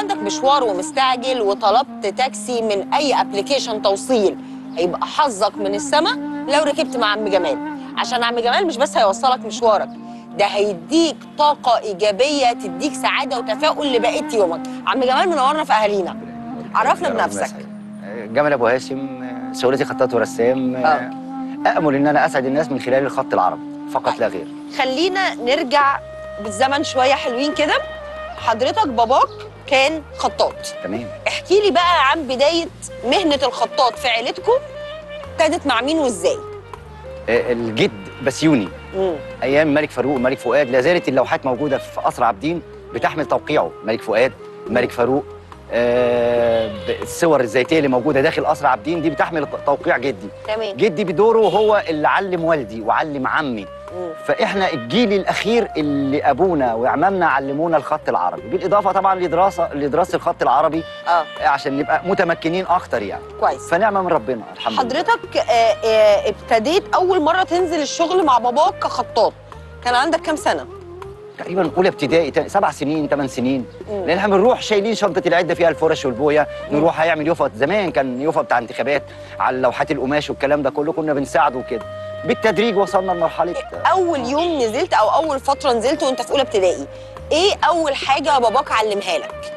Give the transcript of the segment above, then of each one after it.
عندك مشوار ومستعجل وطلبت تاكسي من اي ابلكيشن توصيل هيبقى حظك من السما لو ركبت مع عم جمال عشان عم جمال مش بس هيوصلك مشوارك ده هيديك طاقة إيجابية تديك سعادة وتفاؤل لبقية يومك عم جمال منورنا في أهالينا عرفنا بنفسك جمال ابو هاشم آه، شغلتي خطاط ورسام آه، آه. امل ان انا اسعد الناس من خلال الخط العربي فقط لا غير خلينا نرجع بالزمن شوية حلوين كده حضرتك باباك كان خطاط تمام احكي لي بقى عن بداية مهنة الخطاط في عيلتكم ابتدت مع مين وازاي؟ آه، الجد بسيوني مم. ايام الملك فاروق الملك فؤاد لا زالت اللوحات موجوده في قصر عابدين بتحمل توقيعه الملك فؤاد الملك فاروق آه، ب- الصور الزيتيه اللي موجوده داخل قصر عابدين دي بتحمل توقيع جدي تمام جدي بدوره هو اللي علم والدي وعلم عمي مم. فاحنا الجيل الاخير اللي ابونا وعمامنا علمونا الخط العربي بالاضافه طبعا لدراسه لدراسه الخط العربي اه عشان نبقى متمكنين اكتر يعني كويس فنعمه من ربنا الحمد لله حضرتك آه، آه، ابتديت أول مرة تنزل الشغل مع باباك كخطاط كان عندك كام سنة؟ تقريبا اولى ابتدائي تا- سبع سنين ثمان سنين مم. لان احنا بنروح شايلين شنطه العده فيها الفرش والبويه نروح هيعمل يوفا زمان كان يوفا بتاع انتخابات على لوحات القماش والكلام ده كله كنا بنساعده وكده بالتدريج وصلنا لمرحله أول يوم نزلت أو أول فترة نزلت وأنت في أولى ابتدائي إيه أول حاجة باباك علمها لك؟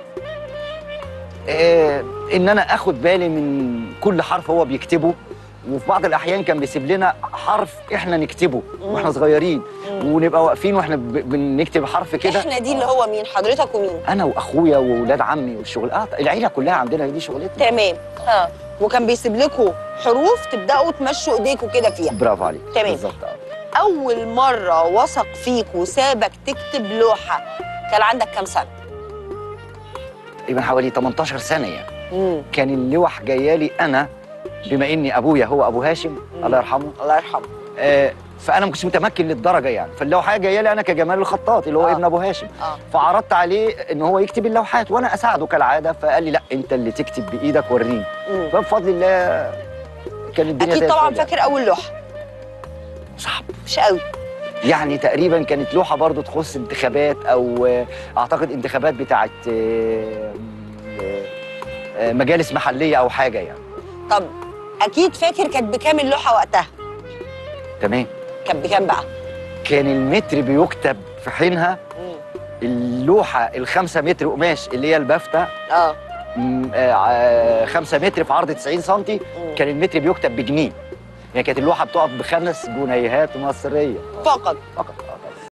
آه ان انا اخد بالي من كل حرف هو بيكتبه وفي بعض الاحيان كان بيسيب لنا حرف احنا نكتبه واحنا صغيرين ونبقى واقفين واحنا ب- بنكتب حرف كده إحنا دي اللي هو مين؟ حضرتك ومين؟ انا واخويا واولاد عمي والشغل اه العيله كلها عندنا دي شغلتنا تمام ها وكان بيسيب لكم حروف تبداوا تمشوا ايديكم كده فيها برافو عليك تمام. بالظبط آه. اول مره وثق فيك وسابك تكتب لوحه كان عندك كام سنه تقريبا حوالي 18 سنه يعني امم كان اللوح جايه لي انا بما اني ابويا هو ابو هاشم الله يرحمه الله يرحمه آه فانا ما كنتش متمكن للدرجه يعني فاللوحه جايه لي انا كجمال الخطاط اللي هو آه. ابن ابو هاشم اه فعرضت عليه ان هو يكتب اللوحات وانا اساعده كالعاده فقال لي لا انت اللي تكتب بايدك وريني مم. فبفضل الله كان الدنيا اكيد زي طبعا الفل يعني. فاكر اول لوحه صعب مش قوي يعني تقريبا كانت لوحه برضو تخص انتخابات او آه، اعتقد انتخابات بتاعت آه، آه، آه، مجالس محليه او حاجه يعني طب اكيد فاكر كانت بكام اللوحه وقتها تمام كانت بكام بقى كان المتر بيكتب في حينها مم. اللوحه الخمسة متر قماش اللي هي البافته اه م- آه، آه، خمسة متر في عرض 90 سم مم. كان المتر بيكتب بجنيه يعني كانت اللوحه بتقف بخمس جنيهات مصريه فقط فقط